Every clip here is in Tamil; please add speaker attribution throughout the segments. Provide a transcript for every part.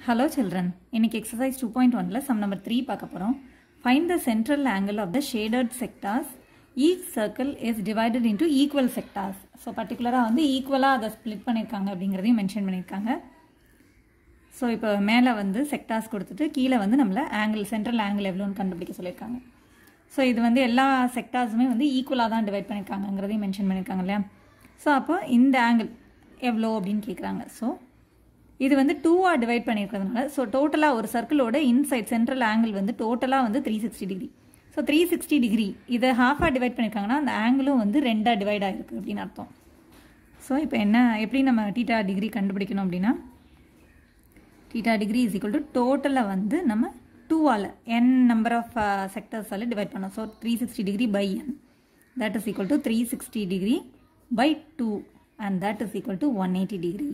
Speaker 1: ஹலோ சில்ட்ரன் இன்னைக்கு எக்ஸசைஸ் டூ பாயிண்ட் ஒனில் சம் நம்பர் த்ரீ பார்க்க போகிறோம் find the central angle of the shaded sectors each circle is divided into equal sectors so பர்டிகுலராக வந்து ஈக்குவலாக அதை ஸ்ப்ளிட் பண்ணியிருக்காங்க அப்படிங்கிறதையும் மென்ஷன் பண்ணியிருக்காங்க ஸோ இப்போ மேலே வந்து செக்டார்ஸ் கொடுத்துட்டு கீழே வந்து நம்மளை ஆங்கிள் சென்ட்ரல் ஆங்கிள் எவ்வளோன்னு கண்டுபிடிக்க சொல்லியிருக்காங்க ஸோ இது வந்து எல்லா செக்டார்ஸுமே வந்து ஈக்குவலாக தான் டிவைட் பண்ணியிருக்காங்கங்கிறதையும் மென்ஷன் பண்ணியிருக்காங்க இல்லையா ஸோ அப்போ இந்த ஆங்கிள் எவ்வளோ அப்படின்னு கேட்குறாங்க ஸோ இது வந்து டூவாக டிவைட் பண்ணியிருக்கிறதுனால ஸோ டோட்டலாக ஒரு சர்க்கிளோட இன்சைட் சென்ட்ரல் ஆங்கிள் வந்து டோட்டலாக வந்து three sixty degree so three sixty degree இதை ஹாஃபாக டிவைட் பண்ணியிருக்காங்கன்னா அந்த ஆங்கிளும் வந்து ரெண்டாக டிவைட் ஆகிருக்கு அப்படின்னு அர்த்தம் ஸோ இப்போ என்ன எப்படி நம்ம டீட்டா டிகிரி கண்டுபிடிக்கணும் அப்படின்னா theta degree is equal to டோட்டலை வந்து நம்ம டூவால் என் நம்பர் ஆஃப் செக்டர்ஸால் டிவைட் பண்ணோம் so three sixty degree by n that is equal to three sixty degree by two and that is equal to one eighty degree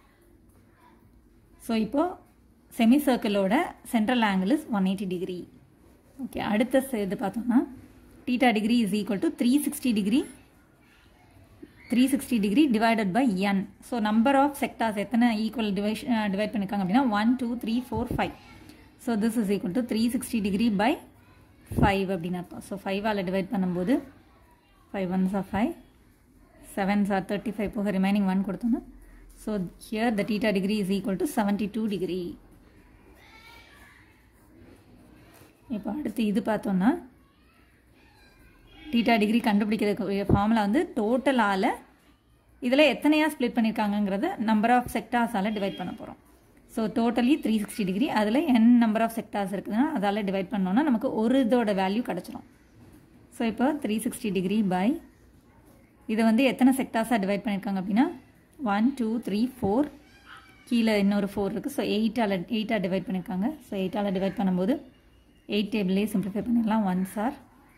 Speaker 1: so இப்போது செமி சர்க்கிளோட central angle is one eighty degree okay அடுத்த இது பார்த்தோம்னா theta degree is equal to three sixty degree three sixty degree divided by N so number of sectors எத்தனை ஈக்குவல் டிவைஷ் டிவைட் பண்ணியிருக்காங்க அப்படின்னா one two three four five so this is equal to three sixty degree by five அப்படின்னு அர்த்தம் ஸோ ஃபைவால் டிவைட் பண்ணும்போது five ones are five sevens are thirty five போக ரிமைனிங் ஒன் கொடுத்தோன்னா so here the theta degree is equal to seventy two degree இப்போ அடுத்து இது பார்த்தோன்னா டீட்டா டிகிரி கண்டுபிடிக்கிறதுக்கு ஃபார்முலா வந்து டோட்டலால் இதில் எத்தனையாக ஸ்ப்ளிட் பண்ணியிருக்காங்கங்கிறத நம்பர் ஆஃப் செக்டார்ஸால் டிவைட் பண்ண போகிறோம் so totally three sixty degree அதில் என் நம்பர் ஆஃப் செக்டார்ஸ் இருக்குதுன்னா அதால் டிவைட் பண்ணோன்னா நமக்கு ஒரு இதோட வேல்யூ கிடச்சிரும் ஸோ இப்போ த்ரீ சிக்ஸ்டி டிகிரி பை இதை வந்து எத்தனை செக்டார்ஸாக டிவைட் பண்ணியிருக்காங்க அப்படின்னா ஒன் டூ த்ரீ ஃபோர் கீழே இன்னொரு ஃபோர் இருக்குது ஸோ எயிட்டால் எயிட்டாக டிவைட் பண்ணியிருக்காங்க ஸோ எயிட்டால் டிவைட் பண்ணும்போது எயிட் டேபிள்லேயே சிம்பிளிஃபை பண்ணிடலாம் ஒன் சார்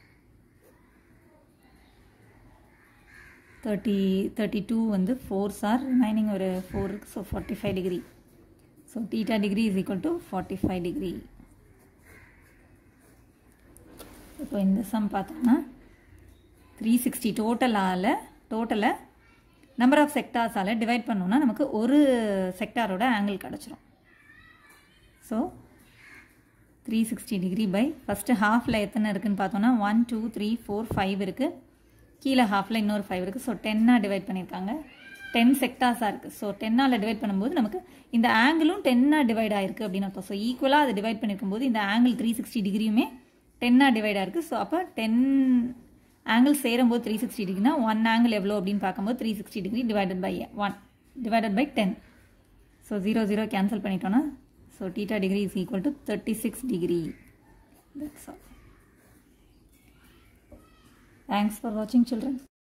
Speaker 1: தேர்ட்டி தேர்ட்டி டூ வந்து ஃபோர் சார் ரிமைனிங் ஒரு ஃபோர் இருக்குது so forty five degree so theta degree is equal to forty five degree இப்போ இந்த சம் பார்த்தோம்னா த்ரீ சிக்ஸ்டி டோட்டலால் டோட்டலை நம்பர் ஆஃப் செக்டார்ஸால் டிவைட் பண்ணோன்னா நமக்கு ஒரு செக்டாரோட ஆங்கிள் கிடச்சிரும் so three sixty degree by first ஹாஃபில் எத்தனை இருக்குதுன்னு பார்த்தோன்னா one two three four five இருக்குது கீழே ஹாஃபில் இன்னொரு ஃபைவ் இருக்குது ஸோ டென்னாக டிவைட் பண்ணியிருக்காங்க டென் செக்டார்ஸாக இருக்குது ஸோ டென்னால் டிவைட் பண்ணும்போது நமக்கு இந்த ஆங்கிளும் டென்னாக டிவைட் ஆகிருக்கு அப்படின்னு அர்த்தம் ஸோ ஈக்குவலாக அதை டிவைட் பண்ணியிருக்கும் போது இந்த ஆங்கிள் த்ரீ சிக்ஸ்டி டிகிரியுமே டென்னாக டிவைட் ஆகிருக்கு ஸோ அப்போ டென் ஆங்கிள் சேரும்போது த்ரீ சிக்ஸ்டி டிகிரினா ஒன் ஆங்கிள் எவ்வளோ அப்படின்னு பார்க்கும்போது three sixty degree divided by one divided by ten so zero zero cancel பண்ணிட்டோன்னா so theta degree is equal to thirty six degree that's all thanks for வாட்சிங் சில்ட்ரன்